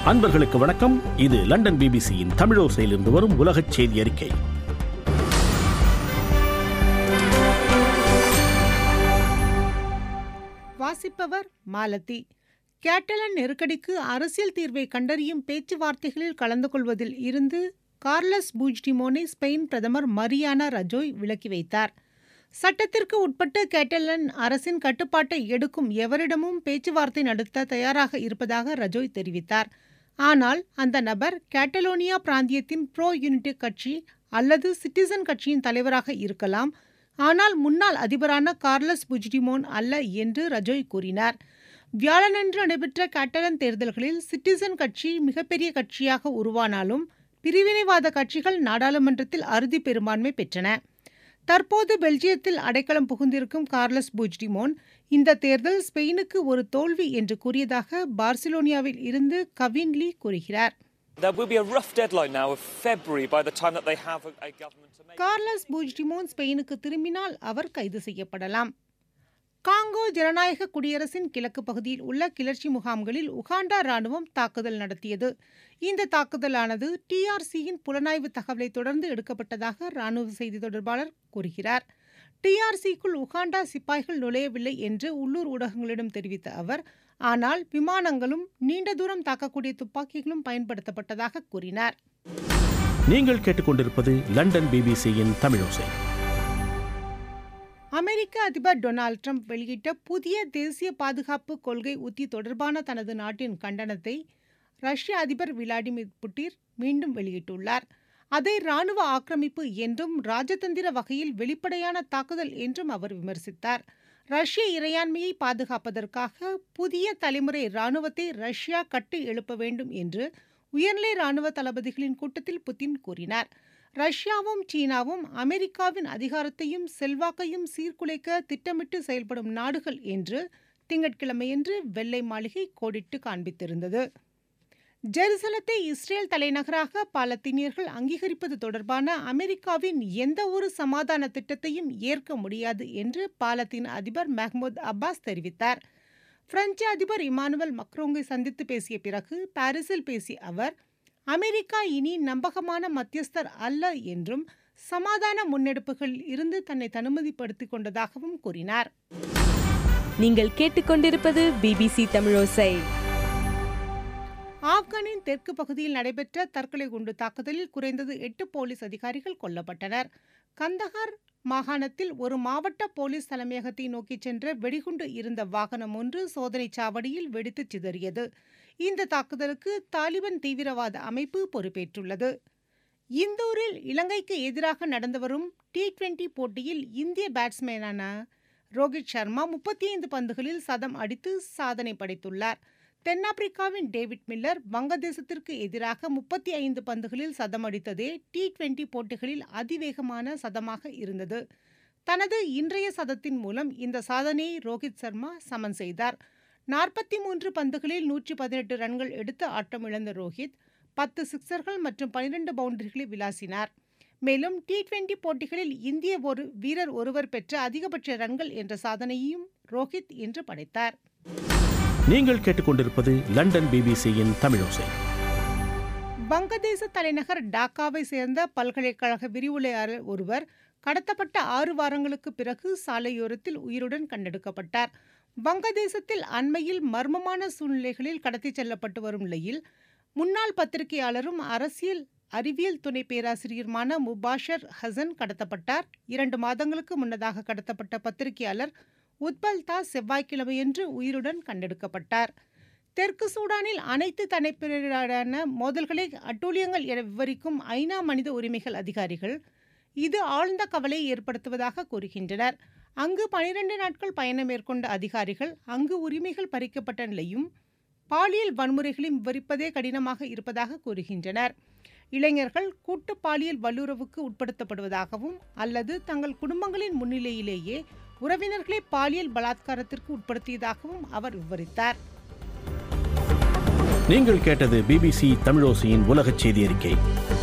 அன்பர்களுக்கு வணக்கம் இது லண்டன் பிபிசியின் தமிழோசையிலிருந்து வரும் உலகச் செய்தி அறிக்கை வாசிப்பவர் மாலதி கேட்டலன் நெருக்கடிக்கு அரசியல் தீர்வை கண்டறியும் பேச்சுவார்த்தைகளில் கலந்து கொள்வதில் இருந்து கார்லஸ் பூஜ்டிமோனை ஸ்பெயின் பிரதமர் மரியானா ரஜோய் விலக்கி வைத்தார் சட்டத்திற்கு உட்பட்டு கேட்டலன் அரசின் கட்டுப்பாட்டை எடுக்கும் எவரிடமும் பேச்சுவார்த்தை நடத்த தயாராக இருப்பதாக ரஜோய் தெரிவித்தார் ஆனால் அந்த நபர் கேட்டலோனியா பிராந்தியத்தின் ப்ரோ யூனிட்டி கட்சி அல்லது சிட்டிசன் கட்சியின் தலைவராக இருக்கலாம் ஆனால் முன்னாள் அதிபரான கார்லஸ் புஜ்டிமோன் அல்ல என்று ரஜோய் கூறினார் வியாழனன்று நடைபெற்ற கேட்டலன் தேர்தல்களில் சிட்டிசன் கட்சி மிகப்பெரிய கட்சியாக உருவானாலும் பிரிவினைவாத கட்சிகள் நாடாளுமன்றத்தில் அறுதி பெரும்பான்மை பெற்றன தற்போது பெல்ஜியத்தில் அடைக்கலம் புகுந்திருக்கும் கார்லஸ் புஜ்டிமோன் இந்த தேர்தல் ஸ்பெயினுக்கு ஒரு தோல்வி என்று கூறியதாக பார்சிலோனியாவில் இருந்து கவின் லீ கூறுகிறார் There will be a rough deadline now of February by the time that they have a, a government to make. Carles Puigdemont ஸ்பெயினுக்கு திரும்பினால் அவர் கைது செய்யப்படலாம் காங்கோ ஜனநாயக குடியரசின் கிழக்கு பகுதியில் உள்ள கிளர்ச்சி முகாம்களில் உகாண்டா ராணுவம் தாக்குதல் நடத்தியது இந்த தாக்குதலானது டிஆர்சியின் புலனாய்வு தகவலை தொடர்ந்து எடுக்கப்பட்டதாக ராணுவ செய்தி தொடர்பாளர் கூறுகிறார் டிஆர்சிக்குள் உகாண்டா சிப்பாய்கள் நுழையவில்லை என்று உள்ளூர் ஊடகங்களிடம் தெரிவித்த அவர் ஆனால் விமானங்களும் நீண்ட தூரம் தாக்கக்கூடிய துப்பாக்கிகளும் பயன்படுத்தப்பட்டதாக கூறினார் நீங்கள் கேட்டுக்கொண்டிருப்பது லண்டன் பிபிசியின் தமிழோசை அமெரிக்க அதிபர் டொனால்ட் ட்ரம்ப் வெளியிட்ட புதிய தேசிய பாதுகாப்பு கொள்கை உத்தி தொடர்பான தனது நாட்டின் கண்டனத்தை ரஷ்ய அதிபர் விளாடிமிர் புட்டின் மீண்டும் வெளியிட்டுள்ளார் அதை ராணுவ ஆக்கிரமிப்பு என்றும் ராஜதந்திர வகையில் வெளிப்படையான தாக்குதல் என்றும் அவர் விமர்சித்தார் ரஷ்ய இறையாண்மையை பாதுகாப்பதற்காக புதிய தலைமுறை ராணுவத்தை ரஷ்யா கட்டி எழுப்ப வேண்டும் என்று உயர்நிலை ராணுவ தளபதிகளின் கூட்டத்தில் புதின் கூறினார் ரஷ்யாவும் சீனாவும் அமெரிக்காவின் அதிகாரத்தையும் செல்வாக்கையும் சீர்குலைக்க திட்டமிட்டு செயல்படும் நாடுகள் என்று திங்கட்கிழமையன்று வெள்ளை மாளிகை கோடிட்டு காண்பித்திருந்தது ஜெருசலத்தை இஸ்ரேல் தலைநகராக பாலத்தீனியர்கள் அங்கீகரிப்பது தொடர்பான அமெரிக்காவின் எந்த ஒரு சமாதான திட்டத்தையும் ஏற்க முடியாது என்று பாலத்தீன் அதிபர் மஹ்மூத் அப்பாஸ் தெரிவித்தார் பிரெஞ்சு அதிபர் இமானுவல் மக்ரோங்கை சந்தித்து பேசிய பிறகு பாரிஸில் பேசிய அவர் அமெரிக்கா இனி நம்பகமான மத்தியஸ்தர் அல்ல என்றும் சமாதான முன்னெடுப்புகளில் இருந்து தன்னை தனுமதிப்படுத்திக் கொண்டதாகவும் கூறினார் நீங்கள் கேட்டுக்கொண்டிருப்பது பிபிசி தமிழோசை ஆப்கானின் தெற்கு பகுதியில் நடைபெற்ற தற்கொலை குண்டு தாக்குதலில் குறைந்தது எட்டு போலீஸ் அதிகாரிகள் கொல்லப்பட்டனர் கந்தஹார் மாகாணத்தில் ஒரு மாவட்ட போலீஸ் தலைமையகத்தை நோக்கி சென்ற வெடிகுண்டு இருந்த வாகனம் ஒன்று சோதனைச் சாவடியில் வெடித்து சிதறியது இந்த தாக்குதலுக்கு தாலிபான் தீவிரவாத அமைப்பு பொறுப்பேற்றுள்ளது இந்தூரில் இலங்கைக்கு எதிராக நடந்து வரும் டி டுவெண்டி போட்டியில் இந்திய பேட்ஸ்மேனான ரோஹித் சர்மா முப்பத்தி ஐந்து பந்துகளில் சதம் அடித்து சாதனை படைத்துள்ளார் தென்னாப்பிரிக்காவின் டேவிட் மில்லர் வங்கதேசத்திற்கு எதிராக முப்பத்தி ஐந்து பந்துகளில் சதம் அடித்ததே டி டுவெண்டி போட்டிகளில் அதிவேகமான சதமாக இருந்தது தனது இன்றைய சதத்தின் மூலம் இந்த சாதனையை ரோஹித் சர்மா சமன் செய்தார் நாற்பத்தி மூன்று பந்துகளில் நூற்றி பதினெட்டு ரன்கள் எடுத்து ஆட்டமிழந்த ரோஹித் பத்து சிக்சர்கள் மற்றும் பனிரெண்டு பவுண்டரிகளை விளாசினார் மேலும் டி டுவெண்டி போட்டிகளில் இந்திய ஒரு வீரர் ஒருவர் பெற்ற அதிகபட்ச ரன்கள் என்ற சாதனையையும் ரோஹித் இன்று படைத்தார் நீங்கள் கேட்டுக்கொண்டிருப்பது லண்டன் பிபிசியின் தமிழோசை வங்கதேச தலைநகர் டாக்காவை சேர்ந்த பல்கலைக்கழக விரிவுரையாளர் ஒருவர் கடத்தப்பட்ட ஆறு வாரங்களுக்கு பிறகு சாலையோரத்தில் உயிருடன் கண்டெடுக்கப்பட்டார் வங்கதேசத்தில் அண்மையில் மர்மமான சூழ்நிலைகளில் கடத்திச் செல்லப்பட்டு வரும் நிலையில் முன்னாள் பத்திரிகையாளரும் அரசியல் அறிவியல் துணை பேராசிரியருமான முபாஷர் ஹசன் கடத்தப்பட்டார் இரண்டு மாதங்களுக்கு முன்னதாக கடத்தப்பட்ட பத்திரிகையாளர் உத்பல் தாஸ் செவ்வாய்க்கிழமையன்று உயிருடன் கண்டெடுக்கப்பட்டார் தெற்கு சூடானில் அனைத்து தனிப்பினரான மோதல்களை அட்டூழியங்கள் என விவரிக்கும் ஐநா மனித உரிமைகள் அதிகாரிகள் இது ஆழ்ந்த கவலையை ஏற்படுத்துவதாக கூறுகின்றனர் அங்கு பனிரெண்டு நாட்கள் பயணம் மேற்கொண்ட அதிகாரிகள் அங்கு உரிமைகள் பறிக்கப்பட்ட நிலையும் பாலியல் வன்முறைகளையும் விவரிப்பதே கடினமாக இருப்பதாக கூறுகின்றனர் இளைஞர்கள் கூட்டு பாலியல் வல்லுறவுக்கு உட்படுத்தப்படுவதாகவும் அல்லது தங்கள் குடும்பங்களின் முன்னிலையிலேயே உறவினர்களை பாலியல் பலாத்காரத்திற்கு உட்படுத்தியதாகவும் அவர் விவரித்தார் நீங்கள் கேட்டது பிபிசி தமிழோசையின் உலகச் செய்தி அறிக்கை